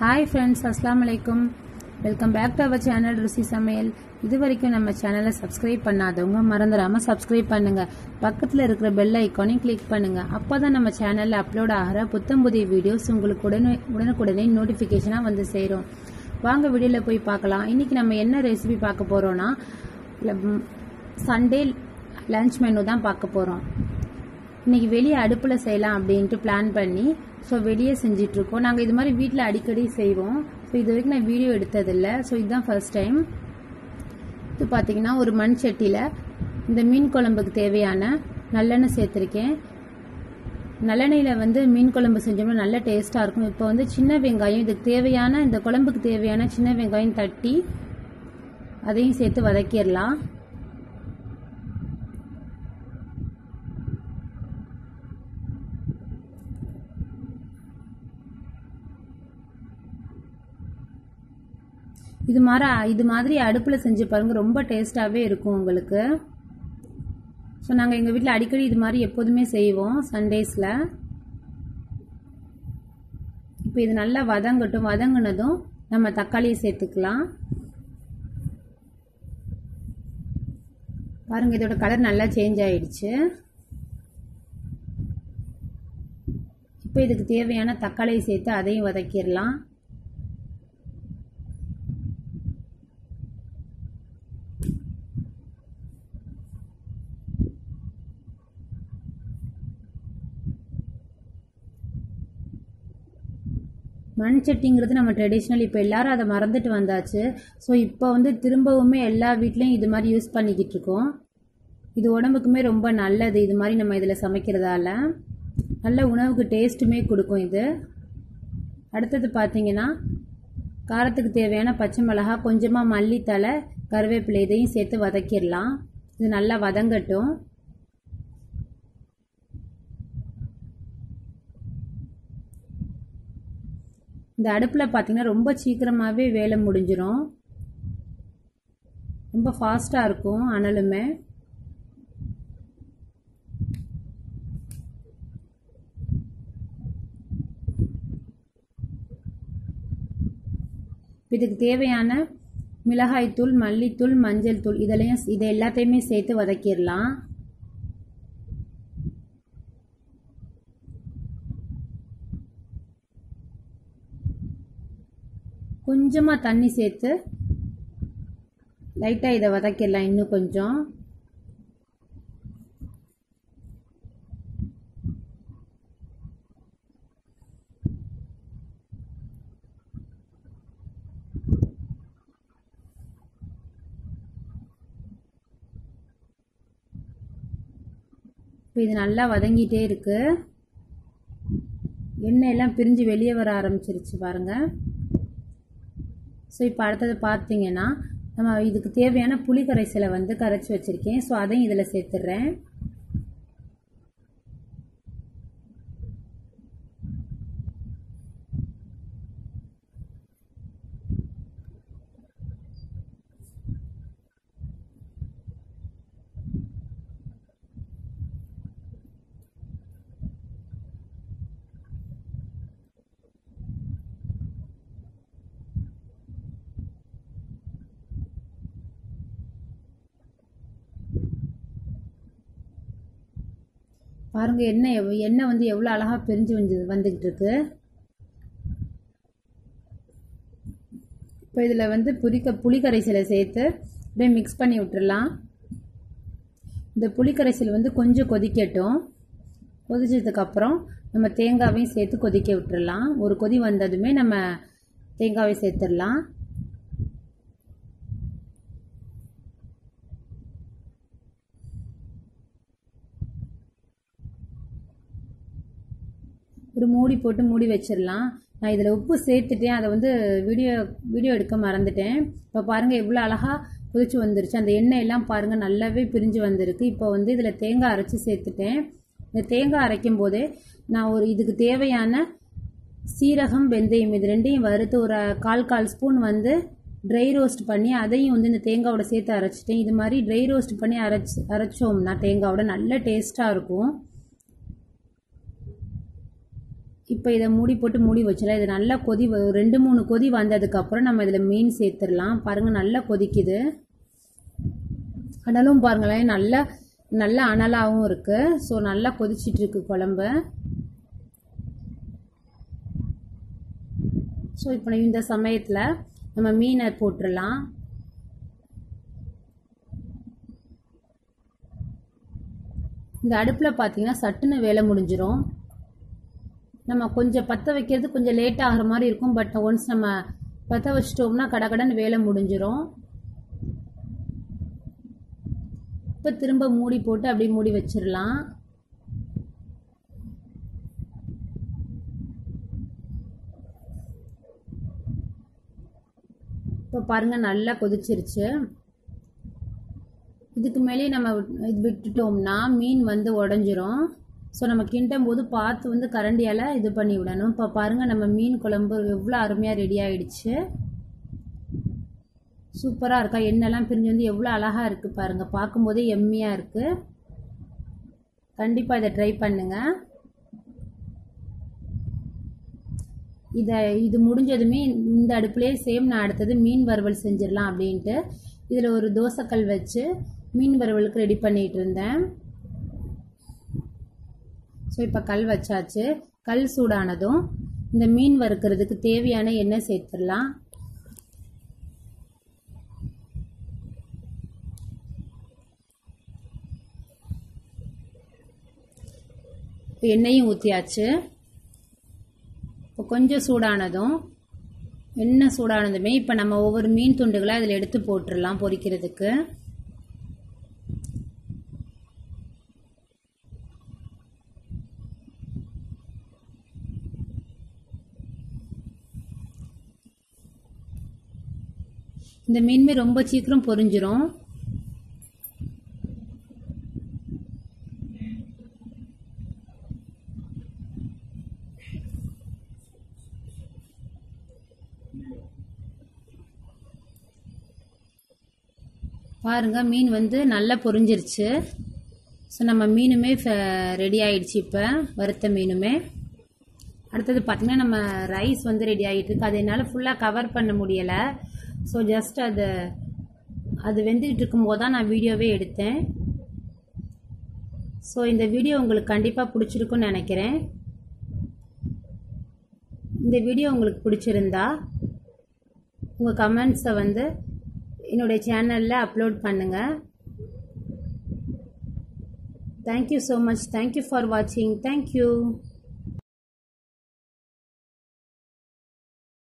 hi friends அஸ்லாம் வலைக்கும் welcome back to our channel ருசி சமையல் இது வரைக்கும் நம்ம சேனலை சப்ஸ்கிரைப் பண்ணாதவங்க மறந்துடாமல் சப்ஸ்கிரைப் பண்ணுங்கள் பக்கத்தில் இருக்கிற பெல் ஐக்கானையும் கிளிக் பண்ணுங்கள் அப்போ தான் நம்ம சேனலில் அப்லோட் ஆகிற புத்தம் புதிய வீடியோஸ் உங்களுக்கு உடனே உடனுக்குடனே நோட்டிஃபிகேஷனாக வந்து சேரும் வாங்க வீடியோவில் போய் பார்க்கலாம் இன்றைக்கி நம்ம என்ன ரெசிபி பார்க்க போகிறோன்னா சண்டே லஞ்ச் மெனு தான் பார்க்க போகிறோம் இன்னைக்கு வெளியே அடுப்பில் செய்யலாம் அப்படின்ட்டு பிளான் பண்ணி ஸோ வெளியே செஞ்சிட்ருக்கோம் நாங்கள் இது மாதிரி வீட்டில் அடிக்கடி செய்வோம் ஸோ இது வரைக்கும் நான் வீடியோ எடுத்ததில்லை ஸோ இதுதான் ஃபர்ஸ்ட் டைம் இது பார்த்தீங்கன்னா ஒரு மண் சட்டியில் இந்த மீன் குழம்புக்கு தேவையான நல்லெண்ணெய் சேர்த்துருக்கேன் நல்லெண்ணெயில் வந்து மீன் குழம்பு செஞ்சோம்னா நல்ல டேஸ்ட்டாக இருக்கும் இப்போ வந்து சின்ன வெங்காயம் இதுக்கு தேவையான இந்த குழம்புக்கு தேவையான சின்ன வெங்காயம் தட்டி அதையும் சேர்த்து வதக்கிடலாம் இது மாதிரி இது மாதிரி அடுப்பில் செஞ்சு பாருங்கள் ரொம்ப டேஸ்ட்டாகவே இருக்கும் உங்களுக்கு ஸோ நாங்கள் எங்கள் வீட்டில் அடிக்கடி இது மாதிரி எப்போதுமே செய்வோம் சண்டேஸில் இப்போ இது நல்லா வதங்கட்டும் வதங்கினதும் நம்ம தக்காளியை சேர்த்துக்கலாம் பாருங்கள் இதோட கலர் நல்லா சேஞ்ச் ஆயிடுச்சு இப்போ இதுக்கு தேவையான தக்காளியை சேர்த்து அதையும் வதக்கிடலாம் மண் சட்டிங்கிறது நம்ம ட்ரெடிஷ்னல் இப்போ எல்லாரும் அதை மறந்துட்டு வந்தாச்சு ஸோ இப்போ வந்து திரும்பவுமே எல்லா வீட்லேயும் இது மாதிரி யூஸ் பண்ணிக்கிட்டு இருக்கோம் இது உடம்புக்குமே ரொம்ப நல்லது இது மாதிரி நம்ம இதில் சமைக்கிறதால நல்ல உணவுக்கு டேஸ்ட்டுமே கொடுக்கும் இது அடுத்தது பார்த்தீங்கன்னா காரத்துக்கு தேவையான பச்சை மிளகா கொஞ்சமாக மல்லித்தலை கருவேப்பிலை இதையும் சேர்த்து வதக்கிடலாம் இது நல்லா வதங்கட்டும் இந்த அடுப்பில் பார்த்தீங்கன்னா ரொம்ப சீக்கிரமாகவே வேலை முடிஞ்சிடும் ரொம்ப ஃபாஸ்ட்டாக இருக்கும் அனலுமே இதுக்கு தேவையான மிளகாய்த்தூள் மல்லித்தூள் மஞ்சள் தூள் இதெல்லாம் இதை எல்லாத்தையுமே சேர்த்து வதக்கிடலாம் கொஞ்சமாக தண்ணி சேர்த்து லைட்டாக இதை வதக்கிடலாம் இன்னும் கொஞ்சம் இப்போ இது நல்லா வதங்கிட்டே இருக்கு எண்ணெய் எல்லாம் பிரிஞ்சு வெளியே வர ஆரம்பிச்சிருச்சு பாருங்கள் ஸோ இப்போ அடுத்தது பார்த்தீங்கன்னா நம்ம இதுக்கு தேவையான புளி கரைசலை வந்து கரைச்சி வச்சுருக்கேன் ஸோ அதையும் இதில் சேர்த்துட்றேன் பாருங்கள் எண்ணெய் எவ் எண்ணெய் வந்து எவ்வளோ அழகாக பிரிஞ்சு வந்து வந்துக்கிட்டு இருக்கு இப்போ இதில் வந்து புளிக்க புளிக்கரைசலை சேர்த்து அப்படியே மிக்ஸ் பண்ணி விட்டுறலாம் இந்த புளிக்கரைசல் வந்து கொஞ்சம் கொதிக்கட்டும் கொதிச்சதுக்கப்புறம் நம்ம தேங்காவையும் சேர்த்து கொதிக்க விட்டுறலாம் ஒரு கொதி வந்ததுமே நம்ம தேங்காவை சேர்த்துடலாம் ஒரு மூடி போட்டு மூடி வச்சிடலாம் நான் இதில் உப்பு சேர்த்துட்டேன் அதை வந்து வீடியோ வீடியோ எடுக்க மறந்துட்டேன் இப்போ பாருங்கள் எவ்வளோ அழகாக கொதிச்சு வந்துருச்சு அந்த எண்ணெய் எல்லாம் பாருங்கள் நல்லாவே பிரிஞ்சு வந்திருக்கு இப்போ வந்து இதில் தேங்காய் அரைச்சி சேர்த்துட்டேன் இந்த தேங்காய் அரைக்கும் போதே நான் ஒரு இதுக்கு தேவையான சீரகம் வெந்தயம் இது ரெண்டையும் வறுத்து ஒரு கால் கால் ஸ்பூன் வந்து ட்ரை ரோஸ்ட் பண்ணி அதையும் வந்து இந்த தேங்காவோட சேர்த்து அரைச்சிட்டேன் இது மாதிரி ட்ரை ரோஸ்ட் பண்ணி அரைச்சி அரைச்சோம்னா தேங்காவோட நல்ல டேஸ்ட்டாக இருக்கும் இப்போ இதை மூடி போட்டு மூடி வச்சிடலாம் இது நல்லா கொதி வ- ரெண்டு மூணு கொதி வந்ததுக்கப்புறம் நம்ம இதில் மீன் சேர்த்துடலாம் பாருங்கள் நல்லா கொதிக்குது அனலும் பாருங்களேன் நல்லா நல்லா அனலாகவும் இருக்குது ஸோ நல்லா கொதிச்சிட்டு இருக்கு குழம்பு ஸோ இப்போ இந்த சமயத்தில் நம்ம மீனை போட்டுடலாம் இந்த அடுப்பில் பார்த்தீங்கன்னா சட்டுன்னு வேலை முடிஞ்சிரும் நம்ம கொஞ்சம் பற்ற வைக்கிறது கொஞ்சம் லேட் ஆகிற மாதிரி இருக்கும் பட் ஒன்ஸ் நம்ம பற்ற வச்சிட்டோம்னா கடகடன்னு வேலை முடிஞ்சிரும் இப்போ திரும்ப மூடி போட்டு அப்படியே மூடி வச்சிடலாம் இப்போ பாருங்க நல்லா கொதிச்சிருச்சு இதுக்கு மேலே நம்ம விட்- இது விட்டுட்டோம்னா மீன் வந்து உடஞ்சிரும் ஸோ நம்ம கிண்டும் போது பார்த்து வந்து கரண்டியால் இது பண்ணி விடணும் இப்போ பாருங்கள் நம்ம மீன் குழம்பு எவ்வளோ அருமையாக ரெடி ஆயிடுச்சு சூப்பராக இருக்கா எண்ணெய்லாம் பிரிஞ்சு வந்து எவ்வளோ அழகாக இருக்குது பாருங்கள் பார்க்கும்போதே எம்மியாக இருக்குது கண்டிப்பாக இதை ட்ரை பண்ணுங்கள் இதை இது முடிஞ்சதுமே இந்த அடுப்புலேயே சேம் நான் அடுத்தது மீன் வறுவல் செஞ்சிடலாம் அப்படின்ட்டு இதில் ஒரு தோசைக்கல் வச்சு மீன் வறுவலுக்கு ரெடி பண்ணிட்டு இருந்தேன் ஸோ இப்போ கல் வச்சாச்சு கல் சூடானதும் இந்த மீன் வறுக்கிறதுக்கு தேவையான எண்ணெய் சேர்த்துடலாம் இப்போ எண்ணெயும் ஊற்றியாச்சு இப்போ கொஞ்சம் சூடானதும் எண்ணெய் சூடானதுமே இப்போ நம்ம ஒவ்வொரு மீன் துண்டுகளை அதில் எடுத்து போட்டுடலாம் பொரிக்கிறதுக்கு இந்த மீன்மே ரொம்ப சீக்கிரம் பொரிஞ்சிரும் பாருங்க மீன் வந்து நல்லா பொரிஞ்சிருச்சு ஸோ நம்ம மீனுமே ரெடி ஆயிடுச்சு இப்போ வறுத்த மீனுமே அடுத்தது பார்த்தீங்கன்னா நம்ம ரைஸ் வந்து ரெடி ஆகிட்டு இருக்கு அது என்னால் ஃபுல்லாக கவர் பண்ண முடியலை ஸோ ஜஸ்ட் அது அது வெந்துக்கிட்டு இருக்கும்போது தான் நான் வீடியோவே எடுத்தேன் ஸோ இந்த வீடியோ உங்களுக்கு கண்டிப்பாக பிடிச்சிருக்குன்னு நினைக்கிறேன் இந்த வீடியோ உங்களுக்கு பிடிச்சிருந்தா உங்கள் கமெண்ட்ஸை வந்து என்னுடைய சேனலில் அப்லோட் பண்ணுங்கள் thank you so much thank you for வாட்சிங் தேங்க்யூ